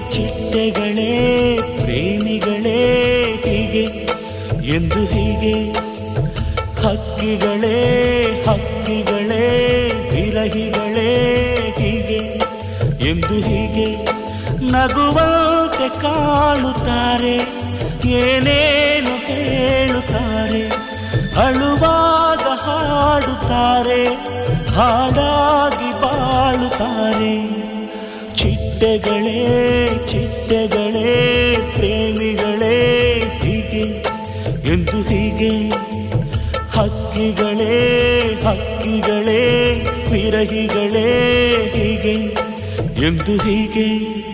ಚಿಟ್ಟೆಗಳೇ ಪ್ರೇಮಿಗಳೇ ಹೀಗೆ ಎಂದು ಹೀಗೆ ಹಕ್ಕಿಗಳೇ ಹಕ್ಕಿಗಳೇ ವಿರಹಿಗಳೇ ಹೀಗೆ ಎಂದು ಹೀಗೆ ನಗುವಂತೆ ಕಾಣುತ್ತಾರೆ ಏನೇನು ಹೇಳುತ್ತಾರೆ ಅಳುವಾಗ ಹಾಡುತ್ತಾರೆ ಹಾಡಾಗಿ ಬಾಳುತ್ತಾರೆ ಚಿಟ್ಟೆಗಳೇ ಚಿಟ್ಟೆಗಳೇ ಪ್ರೇಮಿಗಳೇ ಹೀಗೆ ಎಂದು ಹೀಗೆ ಹಕ್ಕಿಗಳೇ ಹಕ್ಕಿಗಳೇ ವಿರಹಿಗಳೇ ಹೀಗೆ ಎಂದು ಹೀಗೆ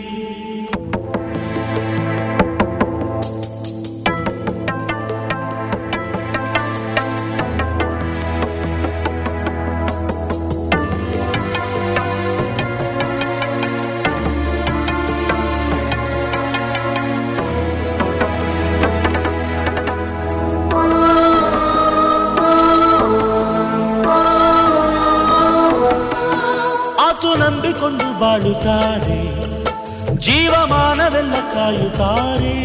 ಆತು ನಂಬಿಕೊಂಡು ಬಾಳುತ್ತಾರೆ ಜೀವಮಾನವೆಲ್ಲ ಕಾಯುತ್ತಾರೆ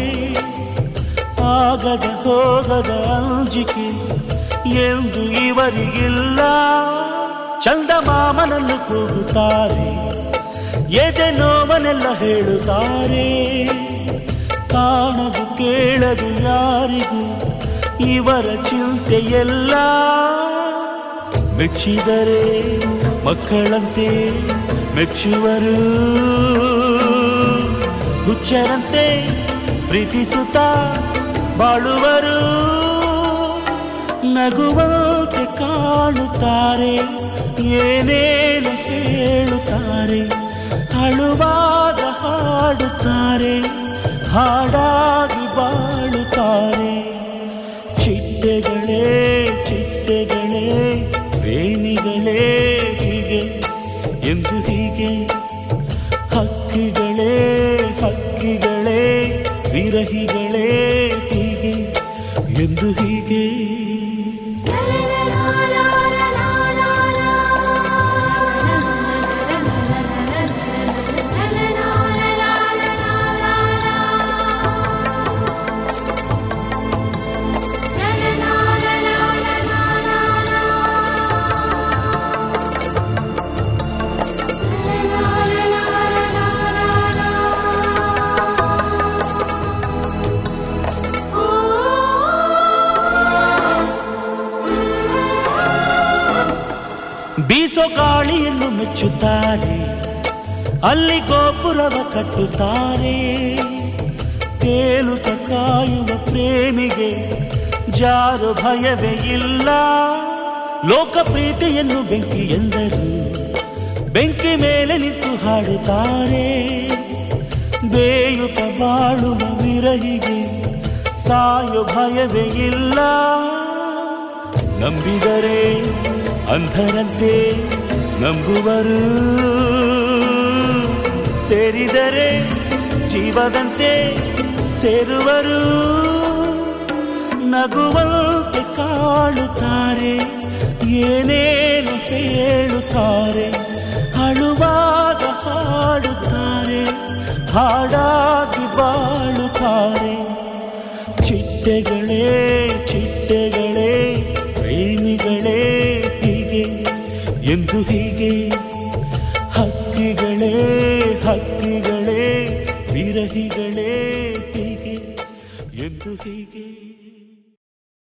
ಆಗದ ಹೋಗದ ಅಂಜಿಕೆ ಎಂದು ಇವರಿಗಿಲ್ಲ ಚಂದಮಾಮನನ್ನು ಕೂಗುತ್ತಾರೆ ಎದೆ ನೋವನೆಲ್ಲ ಹೇಳುತ್ತಾರೆ ಕಾಣದು ಕೇಳದು ಯಾರಿಗೂ ಇವರ ಚಿಂತೆಯೆಲ್ಲ ಮೆಚ್ಚಿದರೆ ಮಕ್ಕಳಂತೆ ಮೆಚ್ಚುವರು ಹುಚ್ಚರಂತೆ ಪ್ರೀತಿಸುತ್ತಾ ಬಾಳುವರು ನಗುವಂತೆ ಕಾಣುತ್ತಾರೆ ಏನೇನು ಹೇಳುತ್ತಾರೆ ಅಳುವಾಗ ಹಾಡುತ್ತಾರೆ ಹಾಡಾಗಿ ಬಾಳುತ್ತಾರೆ ಚಿಟ್ಟೆಗಳೇ ಚಿಟ್ಟೆಗಳೇ ಪ್ರೇಮಿಗಳೇ ಹೀಗೆ ಎಂದು ಹೀಗೆ ಹಕ್ಕಿಗಳೇ ಹಕ್ಕಿಗಳೇ ವಿರಹಿಗಳೇ ಹೀಗೆ ಎಂದು ಹೀಗೆ ಬೀಸೋ ಗಾಳಿಯನ್ನು ಮೆಚ್ಚುತ್ತಾರೆ ಅಲ್ಲಿ ಗೋಪುರವ ಕಟ್ಟುತ್ತಾರೆ ತೇಲುತ್ತ ಕಾಯುವ ಪ್ರೇಮಿಗೆ ಜಾರು ಭಯವೇ ಇಲ್ಲ ಲೋಕ ಪ್ರೀತಿಯನ್ನು ಬೆಂಕಿ ಎಂದರು ಬೆಂಕಿ ಮೇಲೆ ನಿಂತು ಹಾಡುತ್ತಾರೆ ಬೇಯುತ್ತ ಬಾಳುವ ವಿರಹಿಗೆ ಸಾಯು ಭಯವೇ ಇಲ್ಲ ನಂಬಿದರೆ ಅಂಧರಂತೆ ನಂಬುವರು ಸೇರಿದರೆ ಜೀವದಂತೆ ಸೇರುವರು ನಗುವಂತೆ ಕಾಣುತ್ತಾರೆ ಏನೇನು ಹೇಳುತ್ತಾರೆ ಅಳುವಾಗ ಹಾಡುತ್ತಾರೆ ಹಾಡಾಗಿ ಬಾಳುತ್ತಾರೆ ಚಿಟ್ಟೆಗಳೇ ಚಿಟ್ಟೆಗಳೇ ಪ್ರೇಮಿಗಳೇ ಹೀಗೆ ಎಂದು ಹೀಗೆ ಹಕ್ಕಿಗಳೇ ಹಕ್ಕಿಗಳೇ ವಿರಹಿಗಳೇ ಹೀಗೆ ಎಂದು ಹೀಗೆ